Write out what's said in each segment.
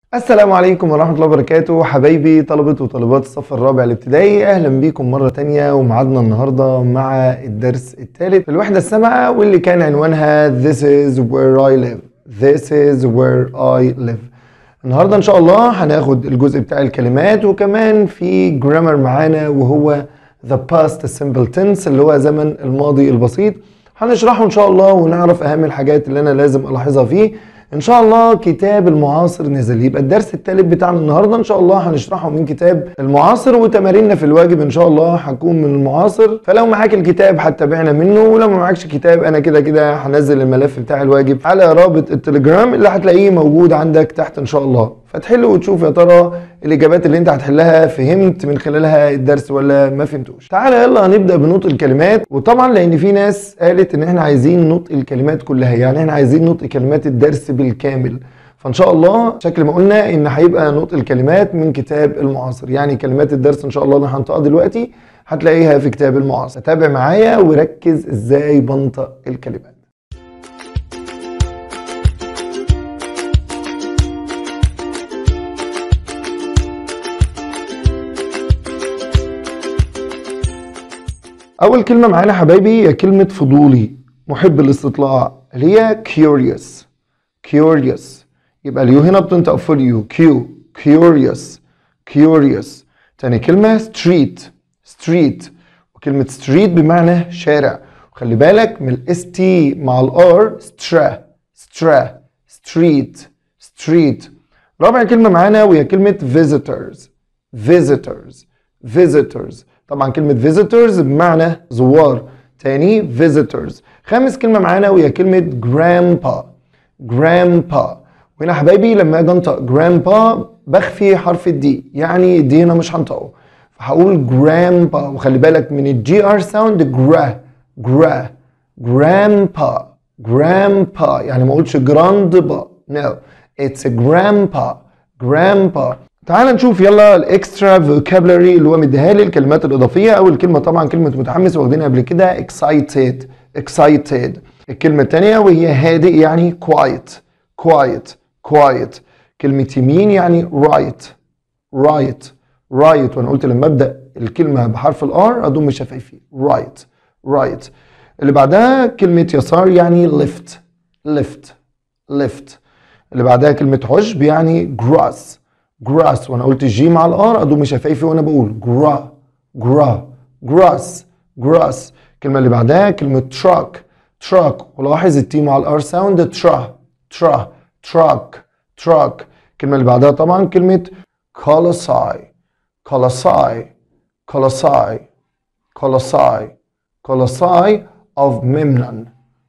السلام عليكم ورحمة الله وبركاته حبايبي طلبة وطالبات الصف الرابع الابتدائي أهلا بيكم مرة تانية ومعادنا النهاردة مع الدرس الثالث في الوحدة السابعة واللي كان عنوانها This is where I live This is where I live النهاردة إن شاء الله هناخد الجزء بتاع الكلمات وكمان في جرامر معانا وهو The past simple tense اللي هو زمن الماضي البسيط هنشرحه إن شاء الله ونعرف أهم الحاجات اللي أنا لازم ألاحظها فيه ان شاء الله كتاب المعاصر نزل يبقى الدرس الثالث بتاعنا النهارده ان شاء الله هنشرحه من كتاب المعاصر وتماريننا في الواجب ان شاء الله هتكون من المعاصر فلو معاك الكتاب هتتابعنا منه ولو ما معاكش كتاب انا كده كده هنزل الملف بتاع الواجب على رابط التليجرام اللي هتلاقيه موجود عندك تحت ان شاء الله فتحل وتشوف يا ترى الاجابات اللي انت هتحلها فهمت من خلالها الدرس ولا ما فهمتوش تعالى يلا هنبدا بنطق الكلمات وطبعا لان في ناس قالت ان احنا عايزين نطق الكلمات كلها يعني احنا عايزين نطق كلمات الدرس بالكامل فان شاء الله شكل ما قلنا ان هيبقى نطق الكلمات من كتاب المعاصر يعني كلمات الدرس ان شاء الله اللي هنطقها دلوقتي هتلاقيها في كتاب المعاصر تابع معايا وركز ازاي بنطق الكلمات أول كلمة معانا حبايبي هي كلمة فضولي محب الاستطلاع اللي هي curious curious يبقى اليو هنا بتنطق فول يو كيو curious curious تاني كلمة street street وكلمة street بمعنى شارع وخلي بالك من الاس تي مع الار سترا سترا street street رابع كلمة معانا وهي كلمة visitors visitors visitors طبعا كلمة visitors بمعنى زوار تاني visitors خامس كلمة معانا وهي كلمة grandpa grandpa وهنا حبايبي لما اجي انطق grandpa بخفي حرف الدي يعني الدي هنا مش هنطقه فهقول grandpa وخلي بالك من الجي ار ساوند جرا جرا grandpa grandpa يعني ما اقولش grandpa no it's a grandpa grandpa تعال نشوف يلا الاكسترا فوكابلري اللي هو مديها لي الكلمات الاضافيه اول كلمه طبعا كلمه متحمس واخدينها قبل كده excited excited الكلمه الثانيه وهي هادئ يعني quiet quiet quiet كلمه يمين يعني right right right وانا قلت لما ابدا الكلمه بحرف الار اضم شفايفي right right اللي بعدها كلمه يسار يعني left left left اللي بعدها كلمه عشب يعني grass grass وانا قلت الجي مع الار اضم شفايفي وانا بقول جرا جرا grass grass الكلمه اللي بعدها كلمه truck truck ولاحظ التي مع الار ساوند ترا ترا truck truck الكلمه اللي بعدها طبعا كلمه colossi colossi colossi colossi colossi of Memnon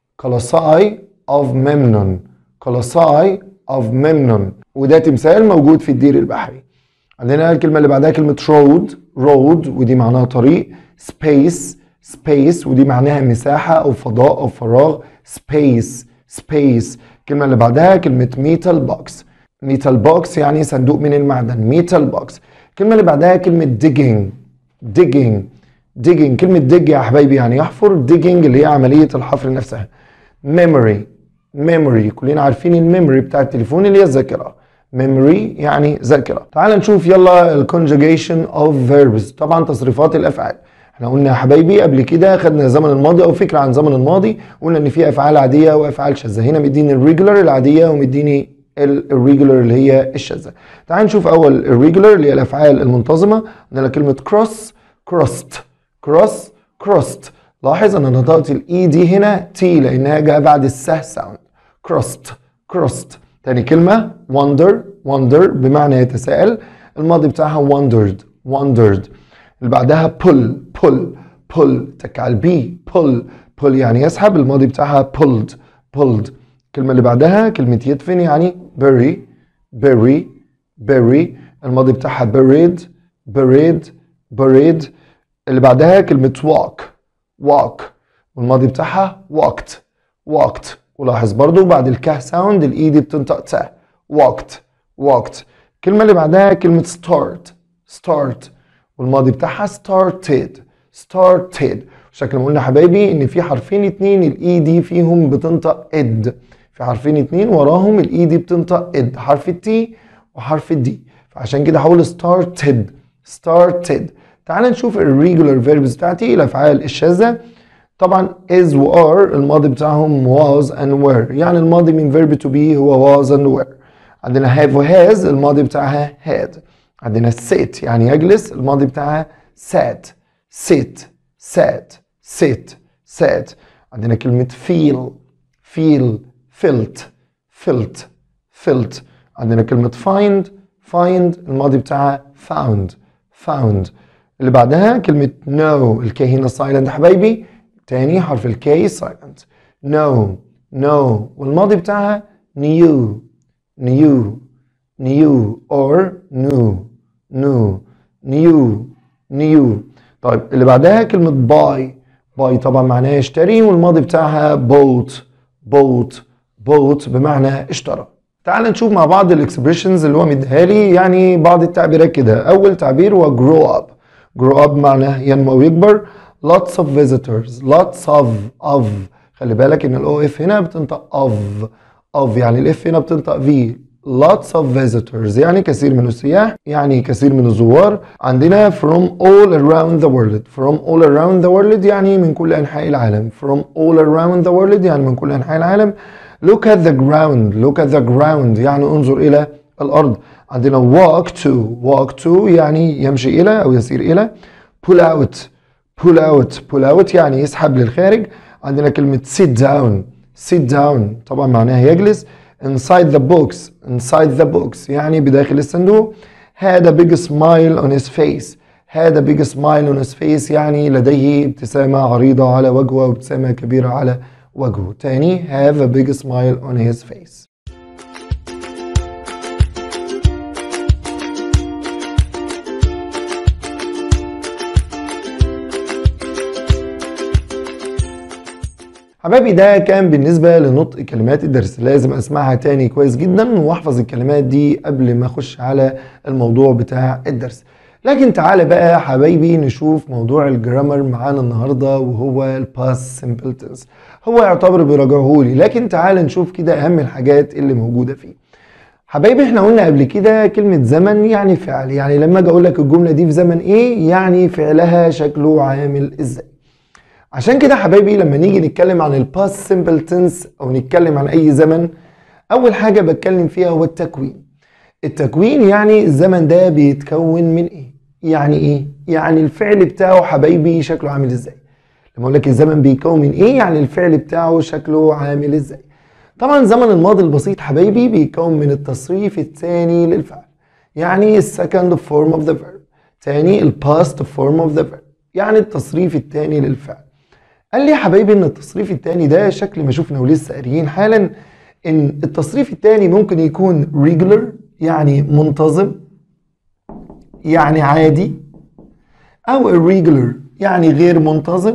colossi of Memnon colossi of Memnon وده تمثال موجود في الدير البحري عندنا الكلمة اللي بعدها كلمة road road ودي معناها طريق space space ودي معناها مساحة أو فضاء أو فراغ space space الكلمة اللي بعدها كلمة metal box metal box يعني صندوق من المعدن metal box الكلمة اللي بعدها كلمة digging digging digging كلمة dig يا حبايبي يعني يحفر digging اللي هي عملية الحفر نفسها memory memory كلنا عارفين الميموري بتاع التليفون اللي هي الذاكرة memory يعني ذاكرة تعال نشوف يلا ال conjugation of verbs طبعا تصريفات الأفعال احنا قلنا يا حبايبي قبل كده خدنا الزمن الماضي او فكرة عن الزمن الماضي قلنا ان في افعال عادية وافعال شاذة هنا مديني الريجولار العادية ومديني الريجولار اللي هي الشاذة تعال نشوف اول الريجولار اللي هي الافعال المنتظمة عندنا كلمة cross crossed cross crossed لاحظ انا نطقت الاي دي هنا تي لانها جايه بعد السه ساوند crossed crossed تاني كلمة wonder wonder بمعنى يتساءل الماضي بتاعها wondered wondered اللي بعدها pull pull pull تك على البي pull pull يعني يسحب الماضي بتاعها pulled pulled الكلمة اللي بعدها كلمة يدفن يعني bury bury bury الماضي بتاعها buried buried buried اللي بعدها كلمة walk walk والماضي بتاعها walked walked ولاحظ برضو بعد الكه ساوند الاي دي بتنطق تا walked walked الكلمة اللي بعدها كلمة start start والماضي بتاعها started started شكل ما قلنا حبايبي ان في حرفين اتنين الاي دي فيهم بتنطق اد في حرفين اتنين وراهم الاي دي بتنطق اد حرف التي وحرف الدي فعشان كده هقول started started تعال نشوف الريجولار فيربز بتاعتي الافعال الشاذه طبعا is و are الماضي بتاعهم was and were يعني الماضي من verb to be هو was and were عندنا have و has الماضي بتاعها had عندنا sit يعني يجلس الماضي بتاعها sat sit sat sit sat عندنا كلمة feel feel felt felt felt عندنا كلمة find find الماضي بتاعها found found اللي بعدها كلمة know الكي هنا silent يا حبايبي تاني حرف الكي silent know know والماضي بتاعها knew knew knew or knew knew knew knew طيب اللي بعدها كلمة buy buy طبعا معناها يشتري والماضي بتاعها bought bought bought بمعنى اشترى تعال نشوف مع بعض الاكسبريشنز اللي هو مديها لي يعني بعض التعبيرات كده اول تعبير هو grow up grow up معناه ينمو ويكبر lots of visitors lots of of خلي بالك ان الاو اف هنا بتنطق of of يعني الاف هنا بتنطق في lots of visitors يعني كثير من السياح يعني كثير من الزوار عندنا from all around the world from all around the world يعني من كل انحاء العالم from all around the world يعني من كل انحاء العالم look at the ground look at the ground يعني انظر الى الارض عندنا walk to walk to يعني يمشي الى او يسير الى pull out pull out pull out يعني يسحب للخارج عندنا كلمة sit down sit down طبعا معناها يجلس inside the box inside the box يعني بداخل الصندوق had a big smile on his face had a big smile on his face يعني لديه ابتسامة عريضة على وجهه وابتسامة كبيرة على وجهه تاني have a big smile on his face حبايبي ده كان بالنسبة لنطق كلمات الدرس لازم اسمعها تاني كويس جدا واحفظ الكلمات دي قبل ما اخش على الموضوع بتاع الدرس لكن تعالى بقى حبايبي نشوف موضوع الجرامر معانا النهارده وهو الباس سمبل تنس هو يعتبر بيراجعه لي لكن تعالى نشوف كده اهم الحاجات اللي موجوده فيه حبايبي احنا قلنا قبل كده كلمة زمن يعني فعل يعني لما اجي اقول لك الجملة دي في زمن ايه يعني فعلها شكله عامل ازاي عشان كده حبايبي لما نيجي نتكلم عن الباست سمبل تنس او نتكلم عن اي زمن اول حاجة بتكلم فيها هو التكوين التكوين يعني الزمن ده بيتكون من ايه يعني ايه يعني الفعل بتاعه حبايبي شكله عامل ازاي لما اقول لك الزمن بيتكون من ايه يعني الفعل بتاعه شكله عامل ازاي طبعا زمن الماضي البسيط حبايبي بيتكون من التصريف الثاني للفعل يعني السكند فورم اوف ذا فيرب تاني الباست فورم اوف ذا فيرب يعني التصريف الثاني للفعل قال لي يا حبايبي ان التصريف الثاني ده شكل ما شفنا ولسه قاريين حالا ان التصريف الثاني ممكن يكون regular يعني منتظم يعني عادي او irregular يعني غير منتظم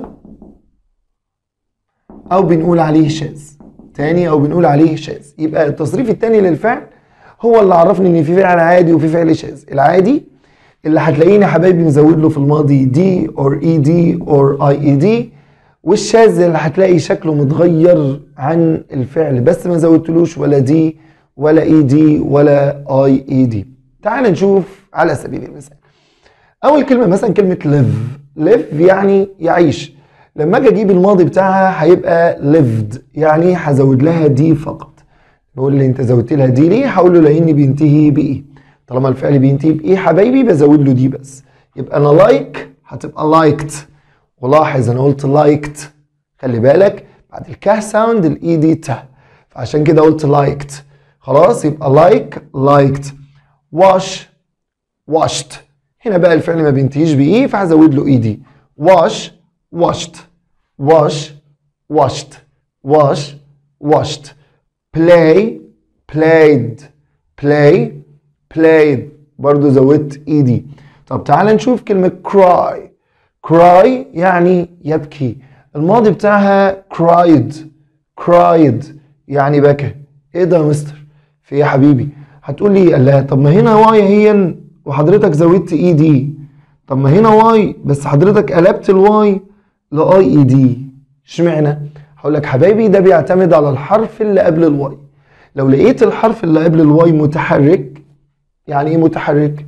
او بنقول عليه شاذ تاني او بنقول عليه شاذ يبقى التصريف الثاني للفعل هو اللي عرفني ان في فعل عادي وفي فعل شاذ العادي اللي هتلاقيني يا حبايبي مزود له في الماضي دي اور اي دي اور اي اي دي والشاذ اللي هتلاقي شكله متغير عن الفعل بس ما زودتلوش ولا دي ولا اي دي ولا اي اي دي تعال نشوف على سبيل المثال اول كلمه مثلا كلمه live live يعني يعيش لما اجي اجيب الماضي بتاعها هيبقى lived يعني هزود لها دي فقط بقول لي انت زودت لها دي ليه هقول له لاني بينتهي بايه طالما الفعل بينتهي بايه حبايبي بزود له دي بس يبقى انا لايك هتبقى liked ولاحظ انا قلت liked خلي بالك بعد الكه ساوند الاي دي ت فعشان كده قلت liked خلاص يبقى like liked wash washed هنا بقى الفعل ما بينتهيش بايه فهزود له اي دي wash washed wash washed wash washed play played play played برضو زودت اي دي طب تعال نشوف كلمة cry cry يعني يبكي الماضي بتاعها cried cried يعني بكى ايه ده يا مستر في ايه يا حبيبي هتقول لي الله طب ما هنا واي هي وحضرتك زودت اي دي طب ما هنا واي بس حضرتك قلبت الواي لاي اي دي اشمعنى هقول لك حبايبي ده بيعتمد على الحرف اللي قبل الواي لو لقيت الحرف اللي قبل الواي متحرك يعني ايه متحرك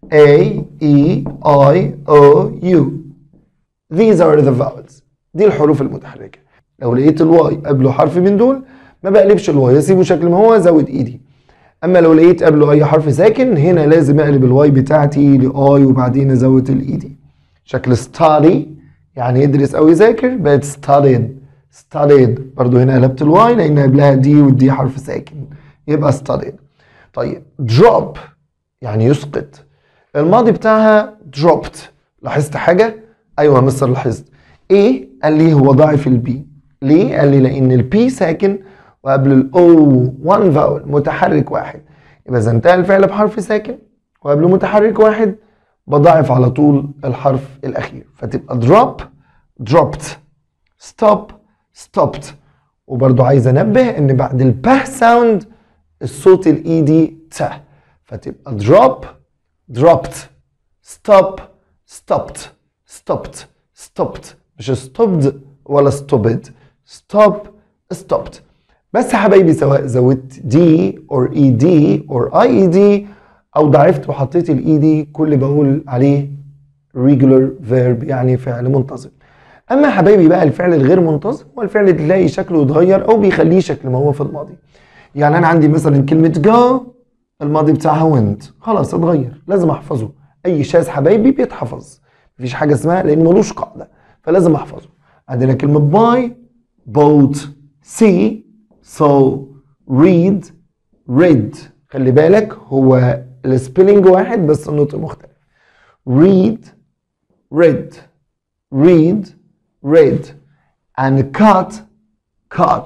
A E I O U These are the vowels دي الحروف المتحركة لو لقيت الواي قبله حرف من دول ما بقلبش الواي اسيبه شكل ما هو زود ايدي اما لو لقيت قبله اي حرف ساكن هنا لازم اقلب الواي بتاعتي لاي وبعدين ازود الايدي شكل study يعني يدرس او يذاكر بقت studied studied برضو هنا قلبت الواي لان قبلها دي والدي حرف ساكن يبقى studied طيب drop يعني يسقط الماضي بتاعها dropped لاحظت حاجة؟ ايوه مستر لاحظت ايه قال لي هو ضعف البي ليه؟ قال لي لان البي ساكن وقبل الاو 1 فاول متحرك واحد يبقى اذا انتهى الفعل بحرف ساكن وقبله متحرك واحد بضاعف على طول الحرف الاخير فتبقى drop dropped stop stopped وبرضو عايز انبه ان بعد البه ساوند الصوت الايدي ت فتبقى drop dropped stop stopped stopped stopped مش stopped ولا stopped stop stopped بس يا حبايبي سواء زودت دي اور اي دي اور اي اي دي او ضعفت وحطيت الاي دي كل اللي بقول عليه regular verb يعني فعل منتظم اما يا حبايبي بقى الفعل الغير منتظم هو الفعل اللي تلاقي شكله يتغير او بيخليه شكل ما هو في الماضي يعني انا عندي مثلا كلمه go الماضي بتاعها went خلاص اتغير لازم احفظه اي شاذ حبايبي بيتحفظ مفيش حاجه اسمها لان ملوش قاعده فلازم احفظه عندنا كلمه باي bought see saw read read خلي بالك هو السبيلنج واحد بس النطق مختلف read read read read and cut cut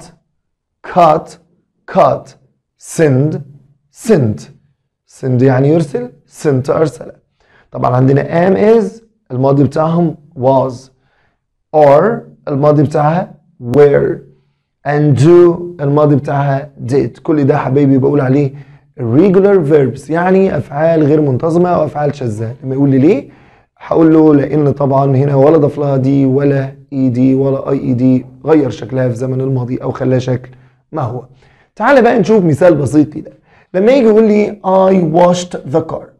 cut cut send sent send يعني يرسل sent أرسل طبعا عندنا am is الماضي بتاعهم was or الماضي بتاعها were and do الماضي بتاعها did كل ده حبايبي بقول عليه regular verbs يعني افعال غير منتظمه او افعال شاذه لما يقول لي ليه هقول له لان طبعا هنا ولا ضاف لها دي ولا اي دي ولا اي اي دي غير شكلها في زمن الماضي او خلاها شكل ما هو تعال بقى نشوف مثال بسيط كده لما يجي يقول لي I washed the car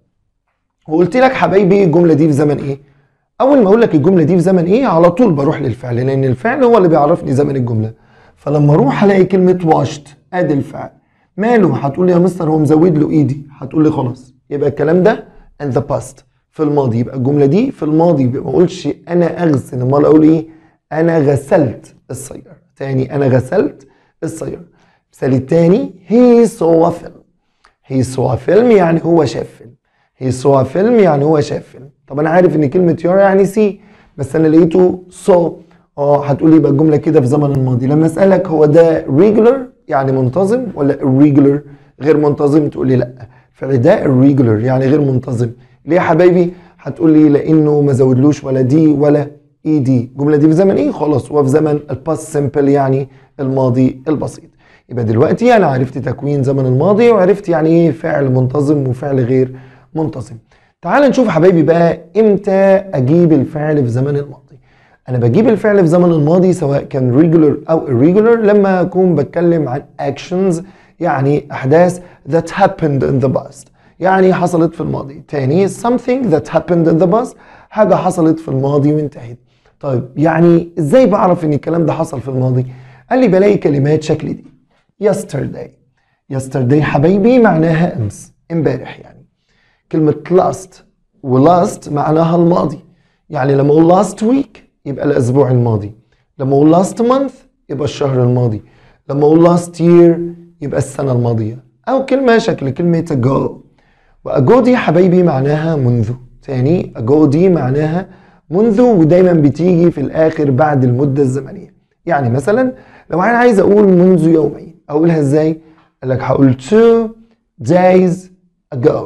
وقلت لك حبايبي الجمله دي في زمن ايه اول ما اقول لك الجمله دي في زمن ايه على طول بروح للفعل لان الفعل هو اللي بيعرفني زمن الجمله فلما اروح الاقي كلمه واشت ادي الفعل ماله هتقول لي يا مستر هو مزود له ايدي هتقول لي خلاص يبقى الكلام ده in the past في الماضي يبقى الجمله دي في الماضي ما اقولش انا اغسل امال اقول ايه انا غسلت السياره تاني انا غسلت السياره المثال التاني he saw a film he saw a film يعني هو شاف فيلم he saw a film يعني هو شاف فيلم طب انا عارف ان كلمه يرى يعني سي بس انا لقيته saw اه هتقول لي يبقى الجمله كده في زمن الماضي لما اسالك هو ده regular يعني منتظم ولا irregular غير منتظم تقول لي لا فده irregular يعني غير منتظم ليه يا حبايبي هتقول لي لانه ما زودلوش ولا دي ولا اي دي الجمله دي في زمن ايه خلاص هو في زمن الباست سمبل يعني الماضي البسيط يبقى دلوقتي انا عرفت تكوين زمن الماضي وعرفت يعني ايه فعل منتظم وفعل غير منتظم تعال نشوف حبايبي بقى امتى اجيب الفعل في زمن الماضي انا بجيب الفعل في زمن الماضي سواء كان regular او irregular لما اكون بتكلم عن actions يعني احداث that happened in the past يعني حصلت في الماضي تاني something that happened in the past حاجة حصلت في الماضي وانتهت طيب يعني ازاي بعرف ان الكلام ده حصل في الماضي قال لي بلاقي كلمات شكل دي yesterday yesterday حبايبي معناها امس امبارح يعني كلمة last و last معناها الماضي يعني لما اقول last week يبقى الاسبوع الماضي لما اقول last month يبقى الشهر الماضي لما اقول last year يبقى السنة الماضية او كلمة شكل كلمة ago واجو دي حبايبي معناها منذ تاني اجو دي معناها منذ ودايما بتيجي في الاخر بعد المدة الزمنية يعني مثلا لو انا عايز اقول منذ يومين اقولها ازاي قال لك هقول two days ago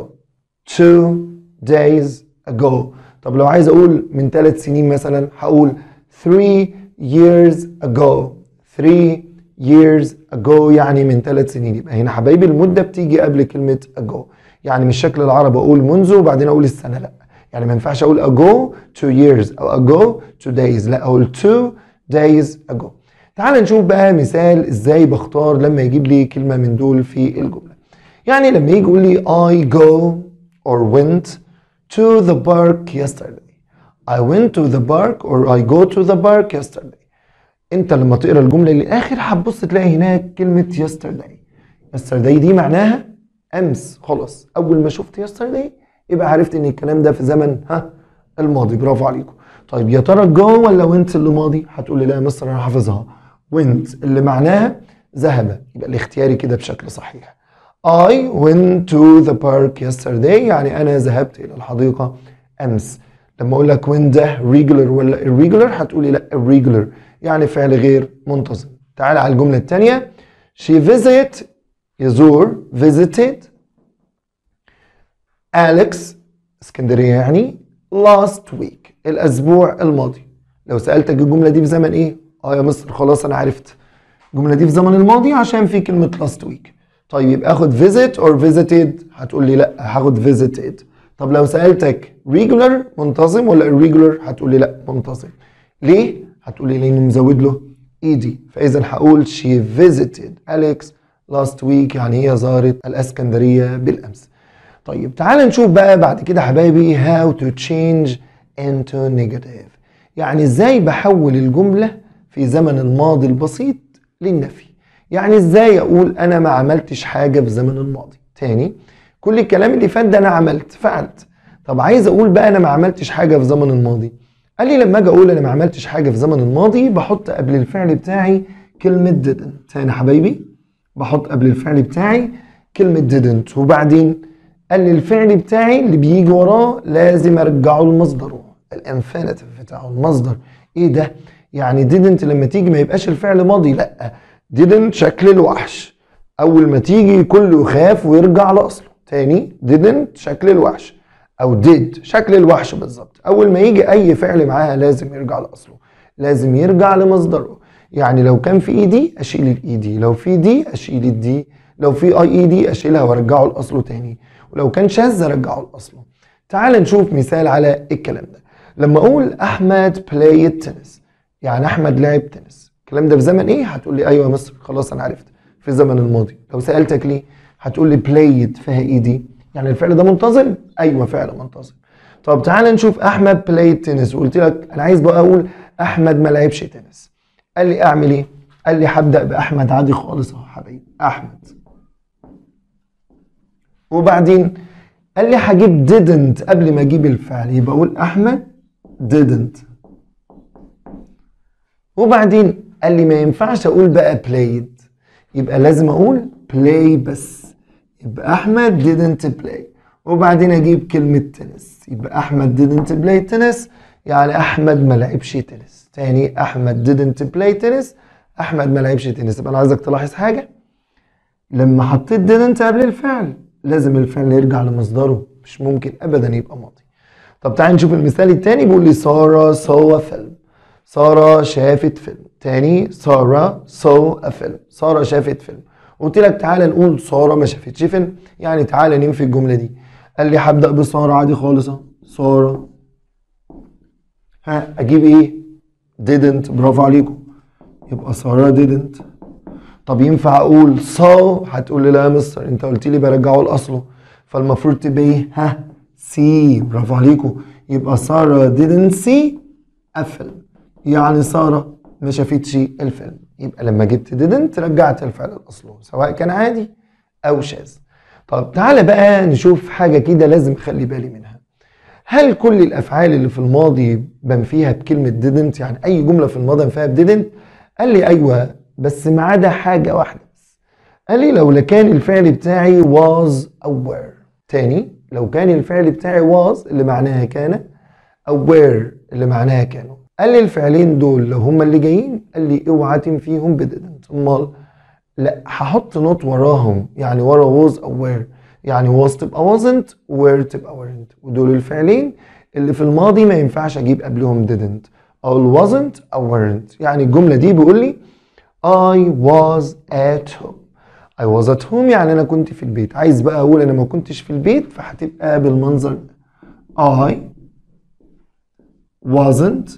two days ago طب لو عايز اقول من ثلاث سنين مثلا هقول three years ago three years ago يعني من ثلاث سنين يبقى هنا حبايبي المدة بتيجي قبل كلمة ago يعني مش شكل العرب اقول منذ وبعدين اقول السنة لا يعني ما ينفعش اقول ago two years او ago two days لا اقول two days ago تعال نشوف بقى مثال ازاي بختار لما يجيب لي كلمة من دول في الجملة يعني لما يجي يقول لي I go or went to the park yesterday I went to the park or I go to the park yesterday انت لما تقرا الجمله للاخر هتبص تلاقي هناك كلمه yesterday yesterday دي معناها امس خلاص اول ما شفت yesterday يبقى عرفت ان الكلام ده في زمن ها الماضي برافو عليكم طيب يا ترى جو ولا went اللي ماضي هتقول لي لا يا مستر انا حافظها went اللي معناها ذهب يبقى الاختياري كده بشكل صحيح I went to the park yesterday يعني انا ذهبت الى الحديقه امس لما اقول لك when ده regular ولا irregular هتقولي لا irregular يعني فعل غير منتظم تعال على الجمله الثانيه she visit يزور visited Alex اسكندريه يعني last week الاسبوع الماضي لو سالتك الجمله دي في زمن ايه اه يا مصر خلاص انا عرفت الجمله دي في زمن الماضي عشان في كلمه last week طيب يبقى اخد visit or visited هتقول لي لا هاخد visited طب لو سالتك regular منتظم ولا irregular هتقول لي لا منتظم ليه هتقول لي لانه مزود له ايدي فاذا هقول she visited Alex last week يعني هي زارت الاسكندريه بالامس طيب تعال نشوف بقى بعد كده حبايبي how to change into negative يعني ازاي بحول الجمله في زمن الماضي البسيط للنفي يعني ازاي اقول انا ما عملتش حاجه في زمن الماضي تاني كل الكلام اللي فات ده انا عملت فعلت طب عايز اقول بقى انا ما عملتش حاجه في زمن الماضي قال لي لما اجي اقول انا ما عملتش حاجه في زمن الماضي بحط قبل الفعل بتاعي كلمه didn't تاني حبايبي بحط قبل الفعل بتاعي كلمه didn't وبعدين قال لي الفعل بتاعي اللي بيجي وراه لازم ارجعه لمصدره الانفينيتيف بتاعه المصدر ايه ده يعني didn't لما تيجي ما يبقاش الفعل ماضي لا didn't شكل الوحش اول ما تيجي كله يخاف ويرجع لاصله تاني didn't شكل الوحش او did شكل الوحش بالظبط اول ما يجي اي فعل معاها لازم يرجع لاصله لازم يرجع لمصدره يعني لو كان في ايدي اشيل الايدي لو في دي اشيل الدي لو في اي اي دي اشيلها وارجعه لاصله تاني ولو كان شاذ ارجعه لاصله تعال نشوف مثال على الكلام ده لما اقول احمد بلاي تنس يعني احمد لعب تنس الكلام ده في زمن ايه هتقول لي ايوه يا مصر خلاص انا عرفت في الزمن الماضي لو سالتك ليه هتقول لي بلايد فيها ايدي يعني الفعل ده منتظم ايوه فعل منتظم طب تعال نشوف احمد بلاي تنس وقلت لك انا عايز بقى اقول احمد ما لعبش تنس قال لي اعمل ايه قال لي هبدا باحمد عادي خالص اهو حبيبي احمد وبعدين قال لي هجيب didn't قبل ما اجيب الفعل يبقى اقول احمد didn't وبعدين قال لي ما ينفعش اقول بقى played يبقى لازم اقول play بس يبقى احمد didn't play وبعدين اجيب كلمة تنس يبقى احمد didn't play تنس يعني احمد ما لعبش تنس تاني احمد didn't play تنس احمد ما لعبش تنس يبقى انا عايزك تلاحظ حاجة لما حطيت didn't قبل الفعل لازم الفعل يرجع لمصدره مش ممكن ابدا يبقى ماضي طب تعال نشوف المثال التاني بيقول لي سارة saw a film سارة شافت فيلم تاني سارة saw a film سارة شافت فيلم قلت لك تعالى نقول سارة ما شافتش فيلم يعني تعالى ننفي الجملة دي قال لي هبدأ بسارة عادي خالص اهو سارة ها اجيب ايه didn't برافو عليكم يبقى سارة didn't طب ينفع اقول saw هتقول لي لا يا مستر انت قلت لي برجعه لاصله فالمفروض تبقى ايه ها see برافو عليكم يبقى سارة didn't see a film يعني سارة ما شافتش الفيلم يبقى لما جبت didn't رجعت الفعل لاصله سواء كان عادي او شاذ طب تعالى بقى نشوف حاجة كده لازم اخلي بالي منها هل كل الافعال اللي في الماضي بنفيها بكلمة didn't يعني اي جملة في الماضي بنفيها ب didn't قال لي ايوه بس ما عدا حاجة واحدة بس قال لي لو كان الفعل بتاعي was أو were تاني لو كان الفعل بتاعي was اللي معناها كان أو were اللي معناها كانوا قال لي الفعلين دول لو هما اللي جايين قال لي اوعى تنفيهم ب didn't امال لا هحط نوت وراهم يعني ورا was أو were يعني was تبقى wasn't were تبقى weren't ودول الفعلين اللي في الماضي ما ينفعش اجيب قبلهم didn't او wasn't او weren't يعني الجملة دي بيقول لي I was at home I was at home يعني أنا كنت في البيت عايز بقى أقول أنا ما كنتش في البيت فهتبقى بالمنظر ده I wasn't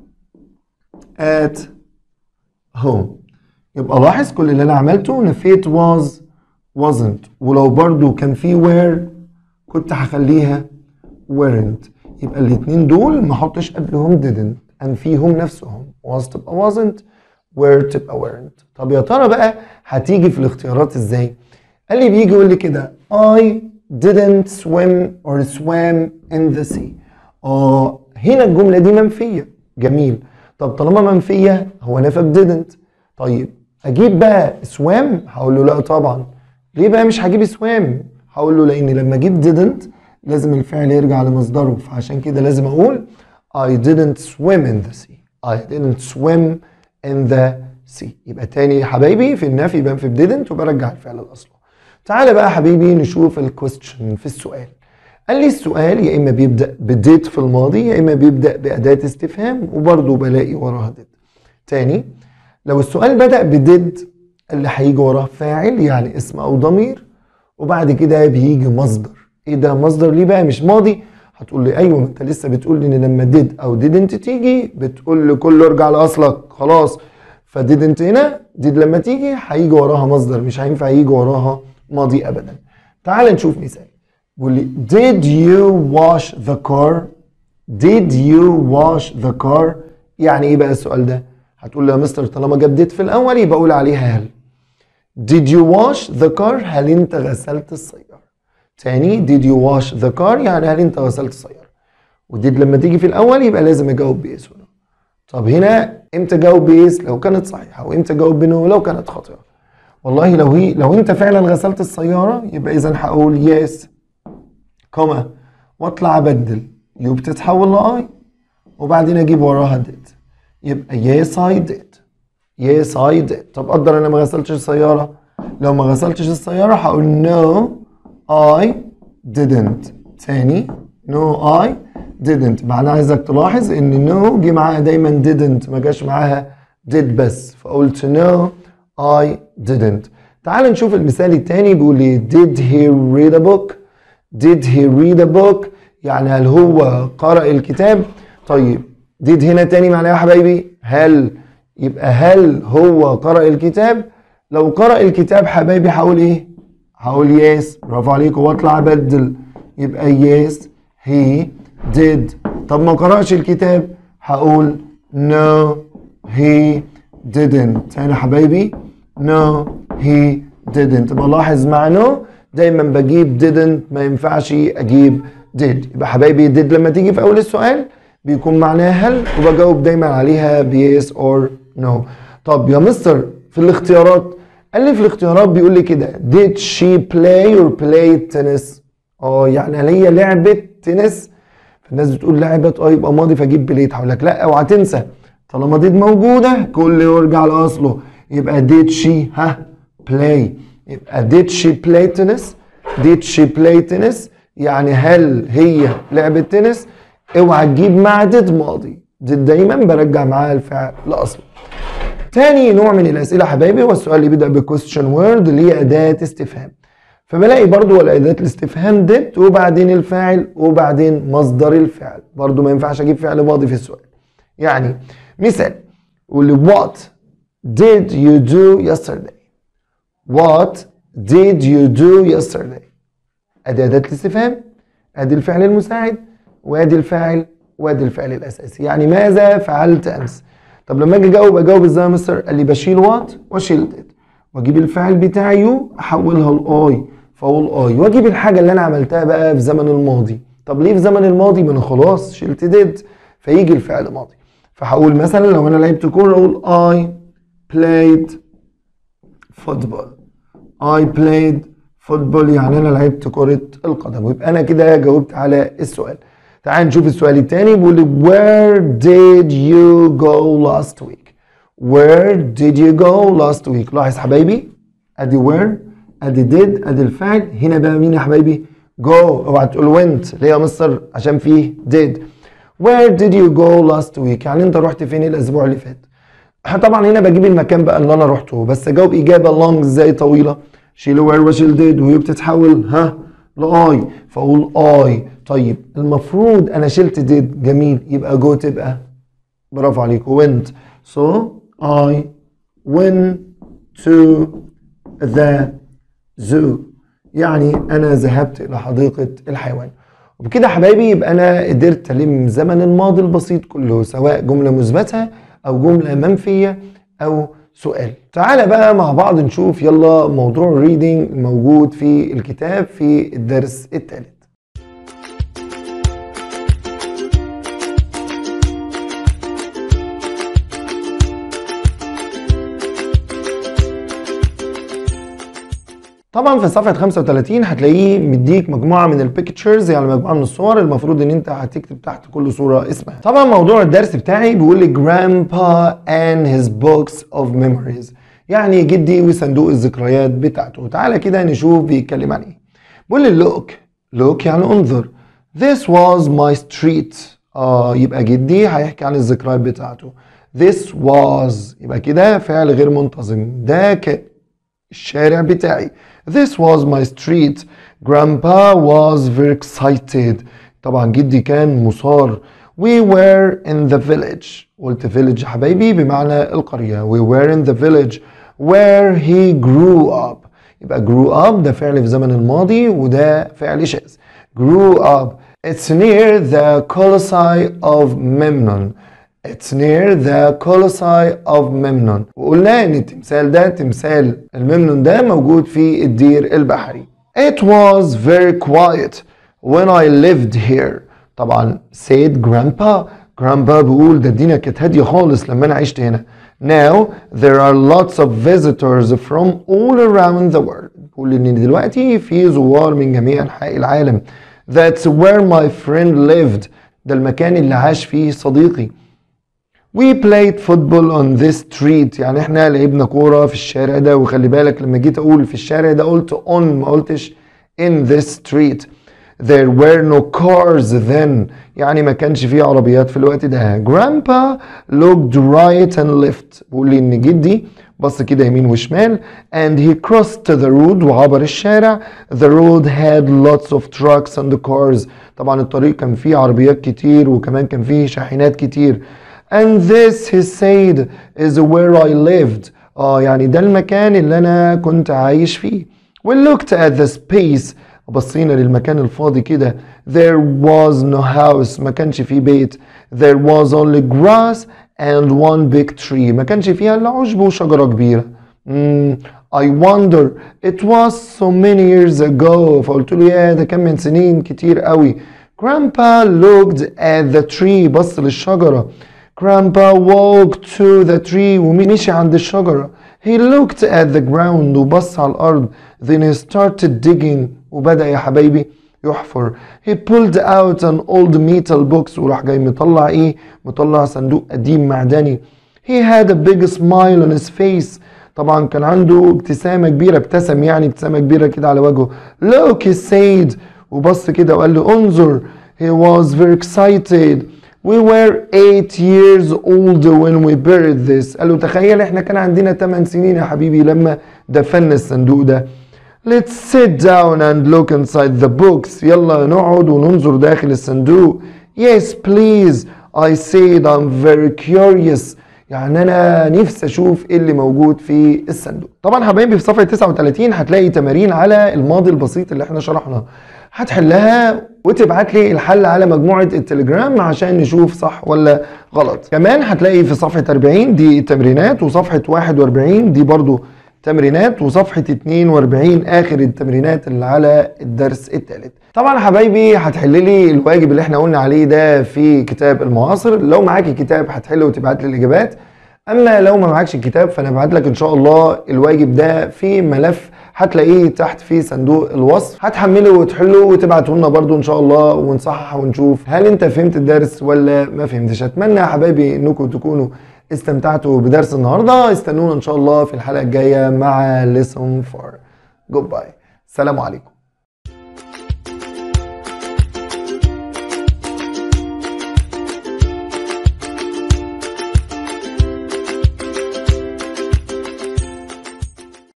at home يبقى لاحظ كل اللي أنا عملته نفيت was wasn't ولو برضو كان في were كنت هخليها weren't يبقى الاتنين دول ما احطش قبلهم didn't انفيهم نفسهم was تبقى wasn't were تبقى weren't طب يا ترى بقى هتيجي في الاختيارات ازاي قال لي بيجي يقول لي كده I didn't swim or swam in the sea اه هنا الجملة دي منفية جميل طب طالما منفية هو نفى ب didn't طيب اجيب بقى swam هقول له لا طبعا ليه بقى مش هجيب swam هقول له لان لما اجيب didn't لازم الفعل يرجع لمصدره فعشان كده لازم اقول I didn't swim in the sea I didn't swim in the sea يبقى تاني يا حبايبي في النفي يبقى في didn't وبرجع الفعل لاصله تعالى بقى يا حبيبي نشوف الكويستشن في السؤال قال لي السؤال يا اما بيبدا بديت في الماضي يا اما بيبدا باداه استفهام وبرضه بلاقي وراها ديد تاني لو السؤال بدا بديد اللي هيجي وراه فاعل يعني اسم او ضمير وبعد كده بيجي مصدر ايه ده مصدر ليه بقى مش ماضي هتقول لي ايوه ما انت لسه بتقول لي ان لما ديد او ديدنت تيجي بتقول لي كله ارجع لاصلك خلاص فديدنت هنا ديد لما تيجي هيجي وراها مصدر مش هينفع يجي وراها ماضي ابدا تعال نشوف مثال بيقول لي did you wash the car did you wash the car يعني ايه بقى السؤال ده هتقول لي يا مستر طالما جاب did في الاول يبقى اقول عليها هل did you wash the car هل انت غسلت السيارة تاني did you wash the car يعني هل انت غسلت السيارة وديد لما تيجي في الاول يبقى لازم اجاوب بيس ولا طب هنا امتى اجاوب بيس لو كانت صحيحة وامتى اجاوب بنو لو كانت خاطئة والله لو هي لو انت فعلا غسلت السيارة يبقى اذا هقول يس كوما واطلع ابدل يو بتتحول لاي وبعدين اجيب وراها ديد يبقى يس اي ديد يس اي ديد طب قدر انا ما غسلتش السيارة لو ما غسلتش السيارة هقول نو اي didn't تاني نو اي didn't معناها عايزك تلاحظ ان نو جه معاها دايما didn't ما جاش معاها did بس فقلت نو I didn't تعال نشوف المثال التاني بيقول لي did he read a book did he read a book يعني هل هو قرأ الكتاب طيب did هنا تاني معناها يا حبايبي هل يبقى هل هو قرأ الكتاب لو قرأ الكتاب حبايبي هقول ايه هقول يس برافو عليكم واطلع ابدل يبقى يس he did طب ما قرأش الكتاب هقول no he didn't تاني حبايبي no he didn't بلاحظ مع no دايما بجيب didn't ما ينفعش اجيب did يبقى حبايبي did لما تيجي في اول السؤال بيكون معناها هل وبجاوب دايما عليها ب yes or no طب يا مستر في الاختيارات قال لي في الاختيارات بيقول لي كده did she play or play tennis اه يعني هل هي لعبت تنس فالناس بتقول لعبت اه يبقى ماضي فاجيب بلايت هقول لك لا اوعى تنسى طالما ديد موجوده كل يرجع لاصله يبقى did she ها play يبقى did she play tennis did she play tennis يعني هل هي لعبت تنس اوعى تجيب مع did ماضي did دايما برجع معاها الفعل لاصله تاني نوع من الاسئله حبايبي هو السؤال اللي بيبدا بكويستشن وورد اللي هي اداه استفهام فبلاقي برضو ولا اداه الاستفهام did وبعدين الفاعل وبعدين مصدر الفعل برضو ما ينفعش اجيب فعل ماضي في السؤال يعني مثال يقول لي what did you do yesterday what did you do yesterday ادي اداه الاستفهام ادي الفعل المساعد وادي الفاعل وادي الفعل الاساسي يعني ماذا فعلت امس طب لما اجي اجاوب اجاوب ازاي يا مستر قال لي بشيل وات واشيل ديد واجيب الفعل بتاعي يو احولها لاي فاقول اي واجيب الحاجه اللي انا عملتها بقى في زمن الماضي طب ليه في زمن الماضي ما انا خلاص شلت ديد فيجي الفعل ماضي فهقول مثلا لو انا لعبت كوره اقول I played football I played football يعني انا لعبت كرة القدم ويبقى انا كده جاوبت على السؤال تعال نشوف السؤال التاني بيقول لي where did you go last week where did you go last week لاحظ حبايبي ادي where ادي did ادي الفعل هنا بقى مين يا حبايبي go اوعى تقول went ليه يا مستر عشان فيه did where did you go last week يعني انت رحت فين الاسبوع اللي فات طبعا هنا بجيب المكان بقى اللي انا رحته بس اجاوب اجابه long ازاي طويله شيل وير وشيل ديد وهي بتتحول ها لاي فاقول اي طيب المفروض انا شلت ديد جميل يبقى جو تبقى برافو عليك went so I went to the zoo يعني انا ذهبت الى حديقة الحيوان وبكده يا حبايبي يبقى انا قدرت الم زمن الماضي البسيط كله سواء جملة مثبتة او جملة منفية او سؤال تعالى بقى مع بعض نشوف يلا موضوع الريدنج الموجود في الكتاب في الدرس الثالث طبعا في صفحة 35 هتلاقيه مديك مجموعة من البيكتشرز يعني مجموعة من الصور المفروض ان انت هتكتب تحت كل صورة اسمها طبعا موضوع الدرس بتاعي بيقول لي grandpa and his books of memories يعني جدي وصندوق الذكريات بتاعته تعالى كده نشوف بيتكلم عن ايه بيقول لي look look يعني انظر this was my street اه يبقى جدي هيحكي عن الذكريات بتاعته this was يبقى كده فعل غير منتظم ده كان الشارع بتاعي This was my street. Grandpa was very excited. طبعا جدي كان مثار. We were in the village. قلت village يا حبايبي بمعنى القرية. We were in the village where he grew up. يبقى grew up ده فعل في زمن الماضي وده فعل شاذ. Grew up. It's near the Colossi of Memnon. It's near the Colossi of Memnon وقلنا ان التمثال ده تمثال الممنون ده موجود في الدير البحري It was very quiet when I lived here طبعا said grandpa grandpa بيقول ده الدنيا كانت هادية خالص لما انا عشت هنا Now there are lots of visitors from all around the world بيقول ان دلوقتي في زوار من جميع انحاء العالم That's where my friend lived ده المكان اللي عاش فيه صديقي We played football on this street يعني احنا لعبنا كورة في الشارع ده وخلي بالك لما جيت اقول في الشارع ده قلت on ما قلتش in this street There were no cars then يعني ما كانش فيه عربيات في الوقت ده Grandpa looked right and left بيقول لي ان جدي بص كده يمين وشمال and he crossed the road وعبر الشارع The road had lots of trucks and cars طبعا الطريق كان فيه عربيات كتير وكمان كان فيه شاحنات كتير And this he said is where I lived. اه يعني ده المكان اللي انا كنت عايش فيه. We looked at the space. بصينا للمكان الفاضي كده. There was no house. ما كانش فيه بيت. There was only grass and one big tree. ما كانش فيها الا عشب وشجرة كبيرة. Mm, I wonder it was so many years ago. فقلت له يا ده كان من سنين كتير قوي. Grandpa looked at the tree. بص للشجرة. Grandpa walked to the tree ومشي عند الشجرة. He looked at the ground وبص على الأرض. Then he started digging وبدأ يا حبايبي يحفر. He pulled out an old metal box وراح جاي مطلع إيه؟ مطلع صندوق قديم معدني. He had a big smile on his face. طبعا كان عنده ابتسامة كبيرة ابتسم يعني ابتسامة كبيرة كده على وجهه. Look he said وبص كده وقال له انظر. He was very excited. We were eight years old when we buried this قال له تخيل احنا كان عندنا 8 سنين يا حبيبي لما دفنا الصندوق ده Let's sit down and look inside the books يلا نقعد وننظر داخل الصندوق Yes please I said I'm very curious يعني انا نفسي اشوف ايه اللي موجود في الصندوق طبعا حبايبي في صفحه 39 هتلاقي تمارين على الماضي البسيط اللي احنا شرحناه هتحلها وتبعت لي الحل على مجموعه التليجرام عشان نشوف صح ولا غلط كمان هتلاقي في صفحه 40 دي التمرينات وصفحه 41 دي برضو تمرينات وصفحة 42 آخر التمرينات اللي على الدرس الثالث طبعا يا حبايبي هتحل لي الواجب اللي احنا قلنا عليه ده في كتاب المعاصر لو معاك الكتاب هتحله وتبعت لي الإجابات أما لو ما معكش الكتاب فأنا هبعت لك إن شاء الله الواجب ده في ملف هتلاقيه تحت في صندوق الوصف هتحمله وتحله وتبعته لنا برضو ان شاء الله ونصحح ونشوف هل انت فهمت الدرس ولا ما فهمتش اتمنى يا حبايبي انكم تكونوا استمتعتوا بدرس النهارده استنونا ان شاء الله في الحلقه الجايه مع lesson 4 جود باي السلام عليكم